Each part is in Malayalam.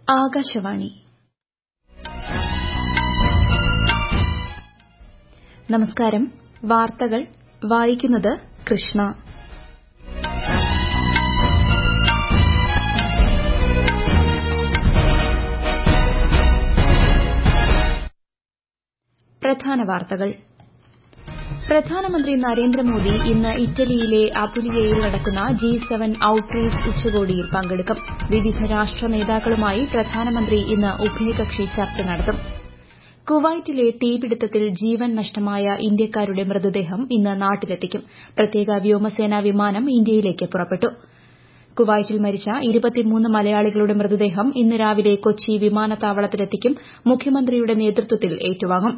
ആകാശവാണി നമസ്കാരം വാർത്തകൾ വായിക്കുന്നത് കൃഷ്ണ പ്രധാന വാർത്തകൾ പ്രധാനമന്ത്രി നരേന്ദ്രമോദി ഇന്ന് ഇറ്റലിയിലെ അപുലിയയിൽ നടക്കുന്ന ജി സെവൻ ഔട്ട്റീച്ച് ഉച്ചകോടിയിൽ പങ്കെടുക്കും വിവിധ രാഷ്ട്ര നേതാക്കളുമായി പ്രധാനമന്ത്രി ഇന്ന് ഉഭയകക്ഷി ചർച്ച നടത്തും കുവൈറ്റിലെ തീപിടുത്തത്തിൽ ജീവൻ നഷ്ടമായ ഇന്ത്യക്കാരുടെ മൃതദേഹം ഇന്ന് നാട്ടിലെത്തിക്കും പ്രത്യേക വ്യോമസേനാ വിമാനം ഇന്ത്യയിലേക്ക് പുറപ്പെട്ടു കുവൈറ്റിൽ മരിച്ച മലയാളികളുടെ മൃതദേഹം ഇന്ന് രാവിലെ കൊച്ചി വിമാനത്താവളത്തിലെത്തിക്കും മുഖ്യമന്ത്രിയുടെ നേതൃത്വത്തിൽ ഏറ്റുവാങ്ങും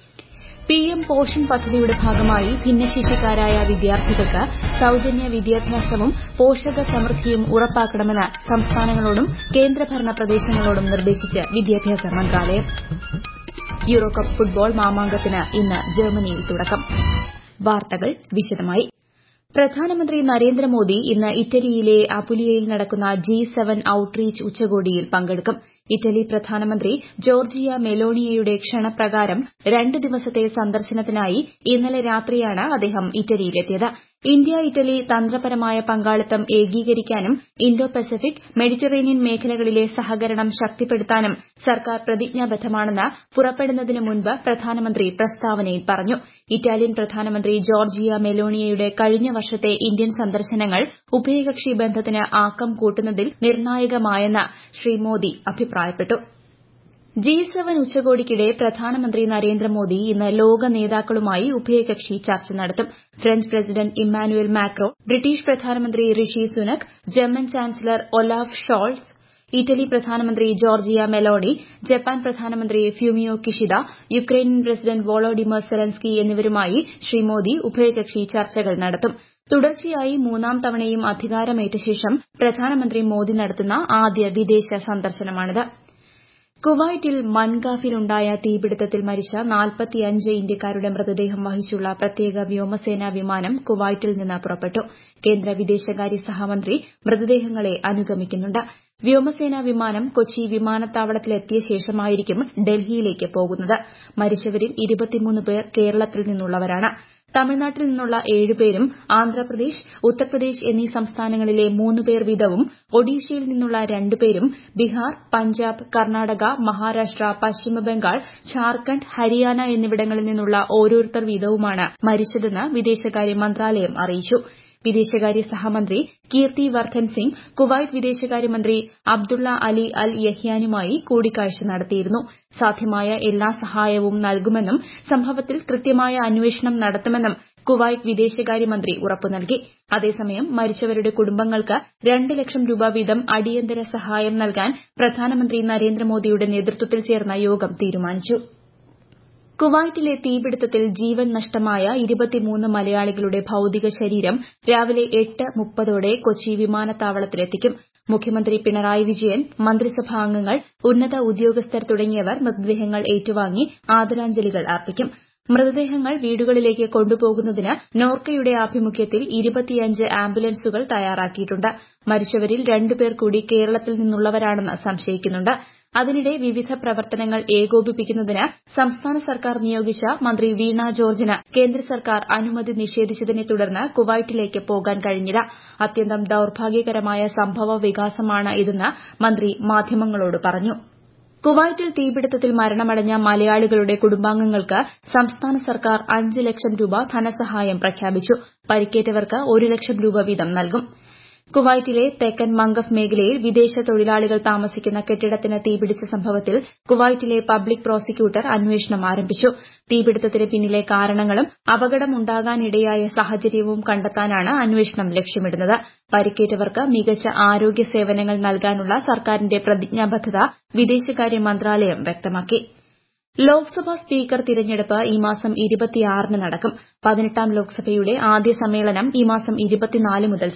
പിഎം പോഷൻ പദ്ധതിയുടെ ഭാഗമായി ഭിന്നശേഷിക്കാരായ വിദ്യാർത്ഥികൾക്ക് സൌജന്യ വിദ്യാഭ്യാസവും പോഷക സമൃദ്ധിയും ഉറപ്പാക്കണമെന്ന് സംസ്ഥാനങ്ങളോടും കേന്ദ്രഭരണ പ്രദേശങ്ങളോടും നിർദ്ദേശിച്ച് വിദ്യാഭ്യാസ മന്ത്രാലയം യൂറോകപ്പ് ഫുട്ബോൾ മാമാങ്കത്തിന് ഇന്ന് ജർമ്മനിയിൽ തുടക്കം വാർത്തകൾ വിശദമായി പ്രധാനമന്ത്രി നരേന്ദ്രമോദി ഇന്ന് ഇറ്റലിയിലെ അപുലിയയിൽ നടക്കുന്ന ജി സെവൻ ഔട്ട്റീച്ച് ഉച്ചകോടിയിൽ പങ്കെടുക്കും ഇറ്റലി പ്രധാനമന്ത്രി ജോർജിയ മെലോണിയയുടെ ക്ഷണപ്രകാരം രണ്ട് ദിവസത്തെ സന്ദർശനത്തിനായി ഇന്നലെ രാത്രിയാണ് അദ്ദേഹം ഇറ്റലിയിലെത്തിയത് ഇന്ത്യ ഇറ്റലി തന്ത്രപരമായ പങ്കാളിത്തം ഏകീകരിക്കാനും ഇന്തോ പസഫിക് മെഡിറ്ററേനിയൻ മേഖലകളിലെ സഹകരണം ശക്തിപ്പെടുത്താനും സർക്കാർ പ്രതിജ്ഞാബദ്ധമാണെന്ന് പുറപ്പെടുന്നതിന് മുൻപ് പ്രധാനമന്ത്രി പ്രസ്താവനയിൽ പറഞ്ഞു ഇറ്റാലിയൻ പ്രധാനമന്ത്രി ജോർജിയ മെലോണിയയുടെ കഴിഞ്ഞ വർഷത്തെ ഇന്ത്യൻ സന്ദർശനങ്ങൾ ഉഭയകക്ഷി ബന്ധത്തിന് ആക്കം കൂട്ടുന്നതിൽ നിർണായകമായെന്ന് ശ്രീ മോദി അഭിപ്രായപ്പെട്ടു ജി സെവൻ ഉച്ചകോടിക്കിടെ പ്രധാനമന്ത്രി നരേന്ദ്രമോദി ഇന്ന് ലോക നേതാക്കളുമായി ഉഭയകക്ഷി ചർച്ച നടത്തും French president Emmanuel Macron British പ്രധാനമന്ത്രി Rishi Sunak German chancellor Olaf Scholz Italy പ്രധാനമന്ത്രി ജോർജിയ മെലോണി ജപ്പാൻ പ്രധാനമന്ത്രി Fumio Kishida Ukrainian president Volodymyr Zelensky എന്നിവരുമായി ശ്രീ മോദി ഉഭയകക്ഷി ചർച്ചകൾ നടത്തും തുടർച്ചയായി മൂന്നാം തവണയും അധികാരമേറ്റ ശേഷം പ്രധാനമന്ത്രി മോദി നടത്തുന്ന ആദ്യ വിദേശ സന്ദർശനമാണിത് കുവൈറ്റിൽ മൻഗാഫിലുണ്ടായ തീപിടുത്തത്തിൽ മരിച്ച നാൽപ്പത്തിയഞ്ച് ഇന്ത്യക്കാരുടെ മൃതദേഹം വഹിച്ചുള്ള പ്രത്യേക വ്യോമസേനാ വിമാനം കുവൈറ്റിൽ നിന്ന് പുറപ്പെട്ടു കേന്ദ്ര വിദേശകാര്യ സഹമന്ത്രി മൃതദേഹങ്ങളെ അനുഗമിക്കുന്നുണ്ട് വ്യോമസേനാ വിമാനം കൊച്ചി വിമാനത്താവളത്തിലെത്തിയ ശേഷമായിരിക്കും ഡൽഹിയിലേക്ക് പോകുന്നത് മരിച്ചവരിൽ പേർ കേരളത്തിൽ നിന്നുള്ളവരാണ് തമിഴ്നാട്ടിൽ നിന്നുള്ള ഏഴുപേരും ആന്ധ്രാപ്രദേശ് ഉത്തർപ്രദേശ് എന്നീ സംസ്ഥാനങ്ങളിലെ മൂന്ന് പേർ വീതവും ഒഡീഷയിൽ നിന്നുള്ള രണ്ടുപേരും ബിഹാർ പഞ്ചാബ് കർണാടക മഹാരാഷ്ട്ര പശ്ചിമബംഗാൾ ഝാർഖണ്ഡ് ഹരിയാന എന്നിവിടങ്ങളിൽ നിന്നുള്ള ഓരോരുത്തർ വീതവുമാണ് മരിച്ചതെന്ന് വിദേശകാര്യ മന്ത്രാലയം അറിയിച്ചു വിദേശകാര്യ സഹമന്ത്രി കീർത്തി വർദ്ധൻ സിംഗ് കുവൈറ്റ് വിദേശകാര്യമന്ത്രി അബ്ദുള്ള അലി അൽ യഹ്യാനുമായി കൂടിക്കാഴ്ച നടത്തിയിരുന്നു സാധ്യമായ എല്ലാ സഹായവും നൽകുമെന്നും സംഭവത്തിൽ കൃത്യമായ അന്വേഷണം നടത്തുമെന്നും കുവൈറ്റ് വിദേശകാര്യമന്ത്രി ഉറപ്പു നൽകി അതേസമയം മരിച്ചവരുടെ കുടുംബങ്ങൾക്ക് രണ്ട് ലക്ഷം രൂപ വീതം അടിയന്തര സഹായം നൽകാൻ പ്രധാനമന്ത്രി നരേന്ദ്രമോദിയുടെ നേതൃത്വത്തിൽ ചേർന്ന യോഗം തീരുമാനിച്ചു കുവൈറ്റിലെ തീപിടുത്തത്തിൽ ജീവൻ നഷ്ടമായ മലയാളികളുടെ ഭൌതിക ശരീരം രാവിലെ എട്ട് മുപ്പതോടെ കൊച്ചി വിമാനത്താവളത്തിലെത്തിക്കും മുഖ്യമന്ത്രി പിണറായി വിജയൻ മന്ത്രിസഭാ അംഗങ്ങൾ ഉന്നത ഉദ്യോഗസ്ഥർ തുടങ്ങിയവർ മൃതദേഹങ്ങൾ ഏറ്റുവാങ്ങി ആദരാഞ്ജലികൾ അർപ്പിക്കും മൃതദേഹങ്ങൾ വീടുകളിലേക്ക് കൊണ്ടുപോകുന്നതിന് നോർക്കയുടെ ആഭിമുഖ്യത്തിൽ ഇരുപത്തിയഞ്ച് ആംബുലൻസുകൾ തയ്യാറാക്കിയിട്ടുണ്ട് മരിച്ചവരിൽ രണ്ടുപേർ കൂടി കേരളത്തിൽ നിന്നുള്ളവരാണെന്ന് സംശയിക്കുന്നുണ്ട് അതിനിടെ വിവിധ പ്രവർത്തനങ്ങൾ ഏകോപിപ്പിക്കുന്നതിന് സംസ്ഥാന സർക്കാർ നിയോഗിച്ച മന്ത്രി വീണ ജോർജിന് കേന്ദ്ര സർക്കാർ അനുമതി നിഷേധിച്ചതിനെ തുടർന്ന് കുവൈറ്റിലേക്ക് പോകാൻ കഴിഞ്ഞില്ല അത്യന്തം ദൌർഭാഗ്യകരമായ സംഭവ വികാസമാണ് ഇതെന്ന് മന്ത്രി മാധ്യമങ്ങളോട് പറഞ്ഞു കുവൈറ്റിൽ തീപിടുത്തത്തിൽ മരണമടഞ്ഞ മലയാളികളുടെ കുടുംബാംഗങ്ങൾക്ക് സംസ്ഥാന സർക്കാർ അഞ്ച് ലക്ഷം രൂപ ധനസഹായം പ്രഖ്യാപിച്ചു പരിക്കേറ്റവർക്ക് ഒരു ലക്ഷം രൂപ വീതം നൽകും കുവൈറ്റിലെ തെക്കൻ മംഗഫ് മേഖലയിൽ വിദേശ തൊഴിലാളികൾ താമസിക്കുന്ന കെട്ടിടത്തിന് തീപിടിച്ച സംഭവത്തിൽ കുവൈറ്റിലെ പബ്ലിക് പ്രോസിക്യൂട്ടർ അന്വേഷണം ആരംഭിച്ചു തീപിടുത്തത്തിന് പിന്നിലെ കാരണങ്ങളും അപകടമുണ്ടാകാനിടയായ സാഹചര്യവും കണ്ടെത്താനാണ് അന്വേഷണം ലക്ഷ്യമിടുന്നത് പരിക്കേറ്റവർക്ക് മികച്ച ആരോഗ്യ സേവനങ്ങൾ നൽകാനുള്ള സർക്കാരിന്റെ പ്രതിജ്ഞാബദ്ധത വിദേശകാര്യ മന്ത്രാലയം വ്യക്തമാക്കി ലോക്സഭാ സ്പീക്കർ തിരഞ്ഞെടുപ്പ് ഈ മാസം ന് നടക്കും പതിനെട്ടാം ലോക്സഭയുടെ ആദ്യ സമ്മേളനം ഈ മാസം മുതൽ ചേരും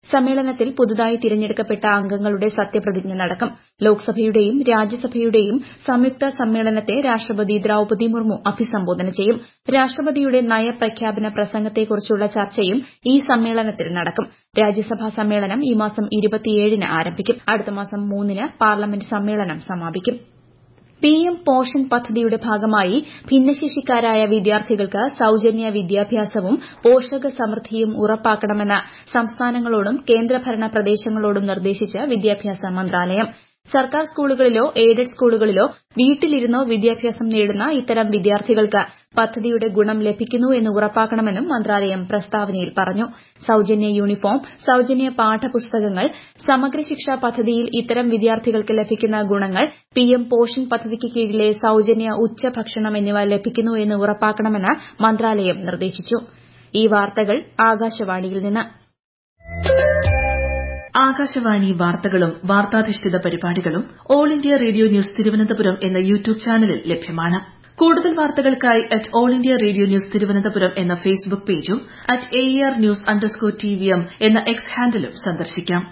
സമ്മേളനത്തിൽ പുതുതായി തിരഞ്ഞെടുക്കപ്പെട്ട അംഗങ്ങളുടെ സത്യപ്രതിജ്ഞ നടക്കും ലോക്സഭയുടെയും രാജ്യസഭയുടെയും സംയുക്ത സമ്മേളനത്തെ രാഷ്ട്രപതി ദ്രൌപതി മുർമു അഭിസംബോധന ചെയ്യും രാഷ്ട്രപതിയുടെ നയപ്രഖ്യാപന പ്രസംഗത്തെക്കുറിച്ചുള്ള ചർച്ചയും ഈ സമ്മേളനത്തിൽ നടക്കും രാജ്യസഭാ സമ്മേളനം ഈ മാസം ന് ആരംഭിക്കും അടുത്ത മാസം മൂന്നിന് പാർലമെന്റ് സമ്മേളനം സമാപിക്കും പിഎം പോഷൻ പദ്ധതിയുടെ ഭാഗമായി ഭിന്നശേഷിക്കാരായ വിദ്യാർത്ഥികൾക്ക് സൌജന്യ വിദ്യാഭ്യാസവും പോഷക സമൃദ്ധിയും ഉറപ്പാക്കണമെന്ന് സംസ്ഥാനങ്ങളോടും കേന്ദ്രഭരണ പ്രദേശങ്ങളോടും നിർദ്ദേശിച്ച് വിദ്യാഭ്യാസ മന്ത്രാലയം സർക്കാർ സ്കൂളുകളിലോ എയ്ഡഡ് സ്കൂളുകളിലോ വീട്ടിലിരുന്നോ വിദ്യാഭ്യാസം നേടുന്ന ഇത്തരം വിദ്യാർത്ഥികൾക്ക് പദ്ധതിയുടെ ഗുണം ലഭിക്കുന്നു എന്ന് ഉറപ്പാക്കണമെന്നും മന്ത്രാലയം പ്രസ്താവനയിൽ പറഞ്ഞു സൌജന്യ യൂണിഫോം സൌജന്യ പാഠപുസ്തകങ്ങൾ സമഗ്ര ശിക്ഷാ പദ്ധതിയിൽ ഇത്തരം വിദ്യാർത്ഥികൾക്ക് ലഭിക്കുന്ന ഗുണങ്ങൾ പിഎം പോഷൻ പദ്ധതിക്ക് കീഴിലെ സൌജന്യ ഉച്ചഭക്ഷണം എന്നിവ ലഭിക്കുന്നു എന്ന് ഉറപ്പാക്കണമെന്ന് മന്ത്രാലയം നിർദ്ദേശിച്ചു ഈ വാർത്തകൾ ആകാശവാണിയിൽ നിന്ന് ആകാശവാണി വാർത്തകളും വാർത്താധിഷ്ഠിത പരിപാടികളും all India radio news Thiruvananthapuram എന്ന യൂട്യൂബ് ചാനലിൽ ലഭ്യമാണ് കൂടുതൽ വാർത്തകൾക്കായി at all India radio news Thiruvananthapuram എന്ന ഫേസ്ബുക്ക് പേജും at A R news underscore T V M എന്ന എക്സ് ഹാൻഡിലും സന്ദർശിക്കാം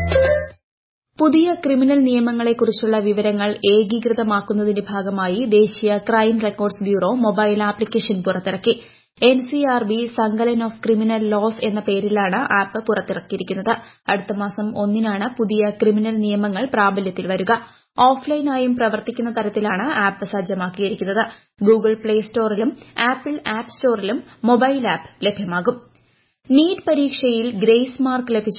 പുതിയ ക്രിമിനൽ നിയമങ്ങളെക്കുറിച്ചുള്ള വിവരങ്ങൾ ഏകീകൃതമാക്കുന്നതിന്റെ ഭാഗമായി ദേശീയ crime records bureau mobile application പുറത്തിറക്കി NCRB Sankalan of criminal laws എന്ന പേരിലാണ് ആപ്പ് പുറത്തിറക്കിയിരിക്കുന്നത് അടുത്ത മാസം ഒന്നിനാണ് പുതിയ ക്രിമിനൽ നിയമങ്ങൾ പ്രാബല്യത്തിൽ വരിക ഓഫ്ലൈനായും പ്രവർത്തിക്കുന്ന തരത്തിലാണ് ആപ്പ് സജ്ജമാക്കിയിരിക്കുന്നത് ഗൂഗിൾ പ്ലേ സ്റ്റോറിലും ആപ്പിൾ ആപ്പ് സ്റ്റോറിലും മൊബൈൽ ആപ്പ് ലഭ്യമാകും നീറ്റ് പരീക്ഷയിൽ ഗ്രേസ് മാർക്ക് ലഭിച്ച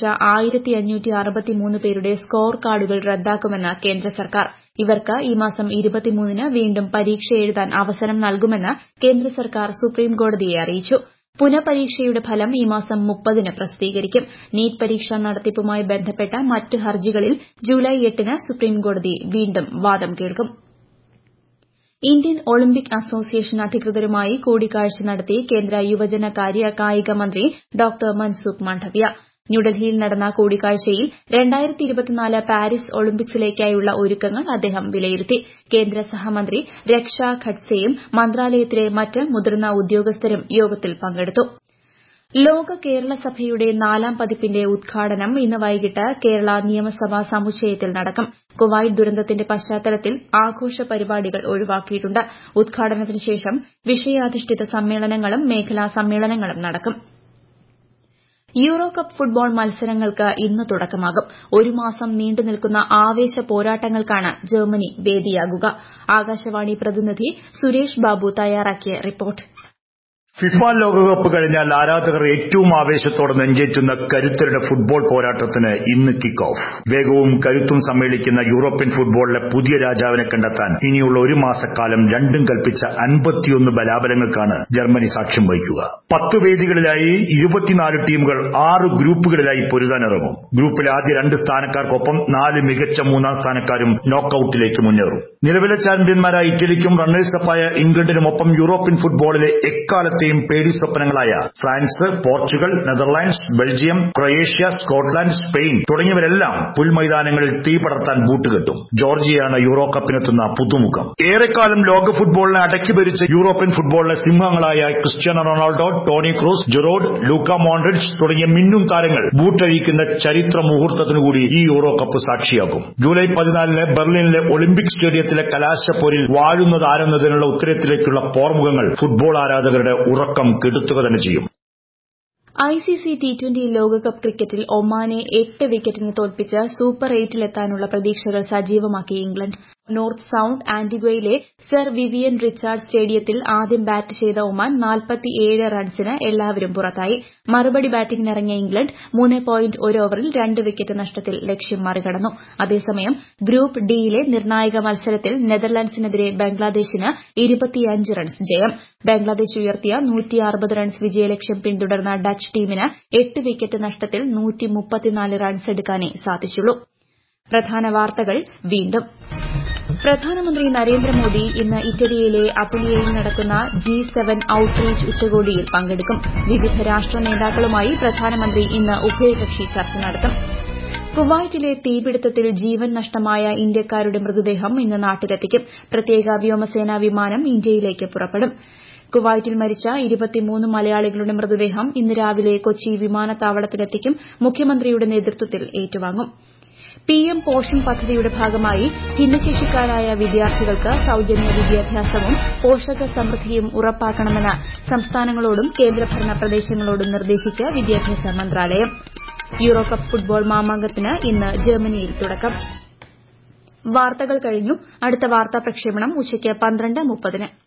പേരുടെ സ്കോർ കാർഡുകൾ റദ്ദാക്കുമെന്ന് കേന്ദ്ര സർക്കാർ ഇവർക്ക് ഈ മാസം ന് വീണ്ടും പരീക്ഷ എഴുതാൻ അവസരം നൽകുമെന്ന് കേന്ദ്ര സർക്കാർ സുപ്രീംകോടതിയെ അറിയിച്ചു പുനഃപരീക്ഷയുടെ ഫലം ഈ മാസം മുപ്പതിന് പ്രസിദ്ധീകരിക്കും നീറ്റ് പരീക്ഷാ നടത്തിപ്പുമായി ബന്ധപ്പെട്ട മറ്റ് ഹർജികളിൽ ജൂലൈ എട്ടിന് സുപ്രീംകോടതി വീണ്ടും വാദം കേൾക്കും ഇന്ത്യൻ ഒളിമ്പിക് അസോസിയേഷൻ അധികൃതരുമായി കൂടിക്കാഴ്ച നടത്തി കേന്ദ്ര യുവജനകാര്യ കായിക മന്ത്രി ഡോക്ടർ മൻസുഖ് മാണ്ഡവ്യ ന്യൂഡൽഹിയിൽ നടന്ന കൂടിക്കാഴ്ചയിൽ പാരീസ് ഒളിമ്പിക്സിലേക്കായുള്ള ഒരുക്കങ്ങൾ അദ്ദേഹം വിലയിരുത്തി കേന്ദ്ര സഹമന്ത്രി രക്ഷ ഖഡ്സെയും മന്ത്രാലയത്തിലെ മറ്റ് മുതിർന്ന ഉദ്യോഗസ്ഥരും യോഗത്തിൽ പങ്കെടുത്തു ലോക കേരള സഭയുടെ നാലാം പതിപ്പിന്റെ ഉദ്ഘാടനം ഇന്ന് വൈകിട്ട് കേരള നിയമസഭാ സമുച്ചയത്തിൽ നടക്കും കുവൈറ്റ് ദുരന്തത്തിന്റെ പശ്ചാത്തലത്തിൽ ആഘോഷ പരിപാടികൾ ഒഴിവാക്കിയിട്ടുണ്ട് ഉദ്ഘാടനത്തിന് ശേഷം വിഷയാധിഷ്ഠിത സമ്മേളനങ്ങളും മേഖലാ സമ്മേളനങ്ങളും നടക്കും യൂറോ കപ്പ് ഫുട്ബോൾ മത്സരങ്ങൾക്ക് ഇന്ന് തുടക്കമാകും ഒരു മാസം നീണ്ടു നിൽക്കുന്ന ആവേശ പോരാട്ടങ്ങൾക്കാണ് ജർമ്മനി വേദിയാകുക ആകാശവാണി പ്രതിനിധി സുരേഷ് ബാബു തയ്യാറാക്കിയ റിപ്പോർട്ട് ഫിഫ ലോകകപ്പ് കഴിഞ്ഞാൽ ആരാധകർ ഏറ്റവും ആവേശത്തോടെ നെഞ്ചേറ്റുന്ന കരുത്തരുടെ ഫുട്ബോൾ പോരാട്ടത്തിന് ഇന്ന് കിക്ക് ഓഫ് വേഗവും കരുത്തും സമ്മേളിക്കുന്ന യൂറോപ്യൻ ഫുട്ബോളിലെ പുതിയ രാജാവിനെ കണ്ടെത്താൻ ഇനിയുള്ള ഒരു മാസക്കാലം രണ്ടും കൽപ്പിച്ച അൻപത്തിയൊന്ന് ബലാബലങ്ങൾക്കാണ് ജർമ്മനി സാക്ഷ്യം വഹിക്കുക പത്ത് വേദികളിലായി ഇരുപത്തിനാല് ടീമുകൾ ആറ് ഗ്രൂപ്പുകളിലായി പൊരുതാനിറങ്ങും ഗ്രൂപ്പിലെ ആദ്യ രണ്ട് സ്ഥാനക്കാർക്കൊപ്പം നാല് മികച്ച മൂന്നാം സ്ഥാനക്കാരും നോക്കൌട്ടിലേക്ക് മുന്നേറും നിലവിലെ ചാമ്പ്യന്മാരായ ഇറ്റലിക്കും റണ്ണേഴ്സപ്പായ ഇംഗ്ലണ്ടിനുമൊപ്പം യൂറോപ്യൻ ഫുട്ബോളിലെ എക്കാലത്തെ ലോകത്തെയും പേടി സ്വപ്നങ്ങളായ France Portugal Netherlands Belgium Croatia Scotland Spain തുടങ്ങിയവരെല്ലാം പുൽമൈതാനങ്ങളിൽ തീ പടർത്താൻ ബൂട്ടുകെട്ടും ജോർജിയയാണ് യൂറോ കപ്പിനെത്തുന്ന പുതുമുഖം ഏറെക്കാലം ലോക ഫുട്ബോളിനെ അടക്കി ഭരിച്ച യൂറോപ്യൻ ഫുട്ബോളിലെ സിംഹങ്ങളായ Cristiano Ronaldo Toni Kroos Gerrard Luka Modric തുടങ്ങിയ മിന്നും താരങ്ങൾ ബൂട്ടഴിക്കുന്ന ചരിത്ര മുഹൂർത്തത്തിനു കൂടി ഈ യൂറോ കപ്പ് സാക്ഷിയാകും ജൂലൈ പതിനാലിന് ബെർലിനിലെ ഒളിമ്പിക് സ്റ്റേഡിയത്തിലെ കലാശപ്പോരിൽ വാഴുന്നത് ആരെന്നതിനുള്ള ഉത്തരത്തിലേക്കുള്ള പോർമുഖങ്ങൾ ഫുട്ബോൾ ആരാധകരുടെ ഉറക്കം കെടുത്തുക തന്നെ ചെയ്യും ഐസിസി ടി ട്വന്റി ലോകകപ്പ് ക്രിക്കറ്റിൽ ഒമാനെ എട്ട് വിക്കറ്റിന് തോൽപ്പിച്ച് സൂപ്പർ എയ്റ്റിലെത്താനുള്ള പ്രതീക്ഷകൾ സജീവമാക്കി ഇംഗ്ലണ്ട് നോർത്ത് സൌണ്ട് ആന്റിഗ്വയിലെ സർ വിവിയൻ റിച്ചാർഡ് സ്റ്റേഡിയത്തിൽ ആദ്യം ബാറ്റ് ചെയ്ത ഒമാൻ റൺസിന് എല്ലാവരും പുറത്തായി മറുപടി ബാറ്റിംഗിനിറങ്ങിയ ഇംഗ്ലണ്ട് മൂന്ന് പോയിന്റ് ഒരു ഓവറിൽ രണ്ട് വിക്കറ്റ് നഷ്ടത്തിൽ ലക്ഷ്യം മറികടന്നു അതേസമയം ഗ്രൂപ്പ് ഡിയിലെ നിർണായക മത്സരത്തിൽ നെതർലൻഡ്സിനെതിരെ ബംഗ്ലാദേശിന് റൺസ് ജയം ബംഗ്ലാദേശ് ഉയർത്തിയ റൺസ് വിജയലക്ഷ്യം പിന്തുടർന്ന ഡച്ച് ടീമിന് എട്ട് വിക്കറ്റ് നഷ്ടത്തിൽ റൺസ് എടുക്കാനേ സാധിച്ചുള്ളൂ പ്രധാന വാർത്തകൾ വീണ്ടും പ്രധാനമന്ത്രി നരേന്ദ്രമോദി ഇന്ന് ഇറ്റലിയിലെ അപ്പുലിയയിൽ നടക്കുന്ന ജി സെവൻ ഔട്ട്റീച്ച് ഉച്ചകോടിയിൽ പങ്കെടുക്കും വിവിധ രാഷ്ട്ര നേതാക്കളുമായി പ്രധാനമന്ത്രി ഇന്ന് ഉഭയകക്ഷി ചർച്ച നടത്തും കുവൈറ്റിലെ തീപിടുത്തത്തിൽ ജീവൻ നഷ്ടമായ ഇന്ത്യക്കാരുടെ മൃതദേഹം ഇന്ന് നാട്ടിലെത്തിക്കും പ്രത്യേക വ്യോമസേനാ വിമാനം ഇന്ത്യയിലേക്ക് പുറപ്പെടും കുവൈറ്റിൽ മരിച്ച ഇരുപത്തിമൂന്ന് മലയാളികളുടെ മൃതദേഹം ഇന്ന് രാവിലെ കൊച്ചി വിമാനത്താവളത്തിലെത്തിക്കും മുഖ്യമന്ത്രിയുടെ നേതൃത്വത്തിൽ ഏറ്റുവാങ്ങും പിഎം പോഷൻ പദ്ധതിയുടെ ഭാഗമായി ഭിന്നശേഷിക്കാരായ വിദ്യാർത്ഥികൾക്ക് സൌജന്യ വിദ്യാഭ്യാസവും പോഷക സമൃദ്ധിയും ഉറപ്പാക്കണമെന്ന് സംസ്ഥാനങ്ങളോടും കേന്ദ്രഭരണ പ്രദേശങ്ങളോടും നിർദ്ദേശിച്ച് വിദ്യാഭ്യാസ മന്ത്രാലയം യൂറോകപ്പ് ഫുട്ബോൾ മാമാങ്കത്തിന് ഇന്ന് ജർമ്മനിയിൽ തുടക്കം വാർത്തകൾ കഴിഞ്ഞു അടുത്ത വാർത്താ പ്രക്ഷേപണം ഉച്ചയ്ക്ക് പന്ത്രണ്ട് മുപ്പതിന്